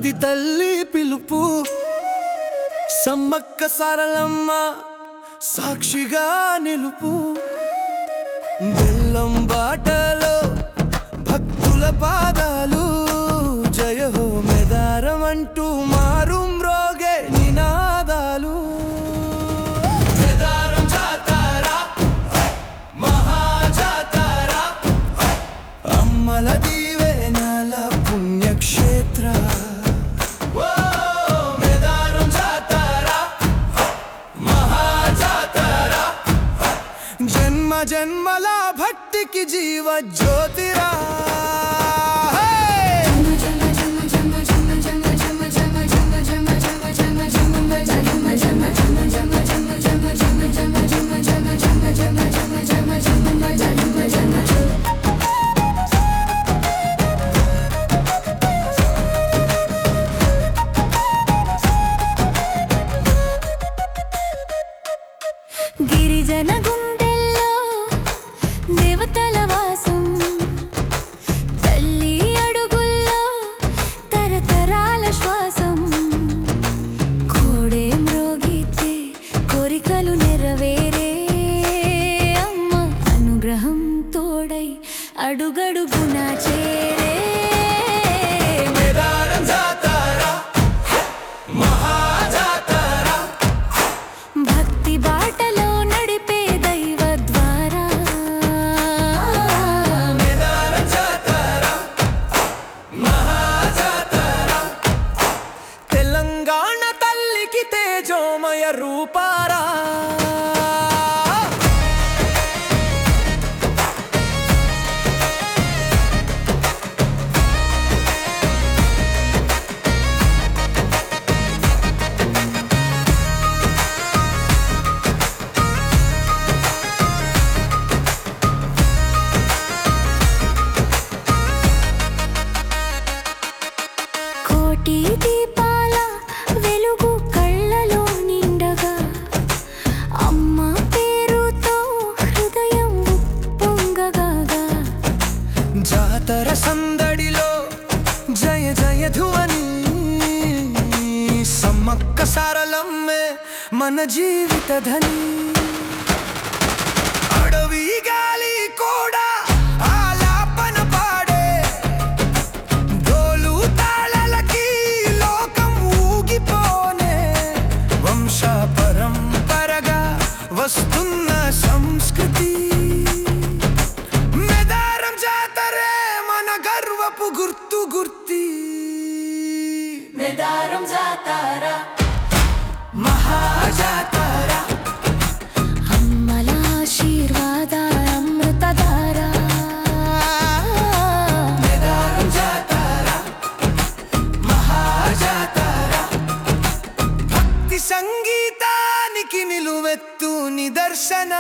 అది తల్లి పిలుపు సమ్మక్క సారలమ్మ సాక్షిగా నిలుపు బెల్లం బాటలో భక్తుల పాదాలు జయ హో మెదారం అంటూ మారుం రోగే నినాదాలు మెదారం జాతారా మహాజాతారా అమ్మల దీవెనల పుణ్యక్షేత్ర ఓ, మెదారం జాతారా మహాజాతారా జన్మ జన్మల భక్తికి జీవ జ్యోతిరా హే! గిరిజన గుండెల్లో దేవతల వాసం తల్లి అడుగుల్లో తరతరాల శ్వాసం కోడే మ్రోగితే కోరికలు నెరవేరే అమ్మ అనుగ్రహం తోడై అడుగడుగున చేరే మెదారం జాతారా మహాజాతారా భక్తి బాటలో నడిపే దైవ ద్వారా మెదారం జాతారా మహాజాతారా తెలంగాణ తల్లికి తేజోమయ రూపారా కోటి దీపాల వెలుగు కళ్ళలో నిండగా అమ్మ పేరుతో హృదయం పొంగగా జాతర సందడిలో జయ జయ ధ్వని సమ్మక్క సారలమ్మే మన జీవిత ధని అడవి గాలి కూడా ఆలాపన పాడే డోలు తాళలకి లోకం ఊగిపోనే వంశ పరంపరగా వస్తున్న సంస్కృతి మెదారం జాతరే మన గర్వపు గుర్తు గుర్తి మెదారం జాతారా మహాజాతారా అమ్మల ఆశీర్వాద అమృతధార మెదారం జాతారా మహాజాతారా భక్తి సంగీతానికి నిలువెత్తు నిదర్శన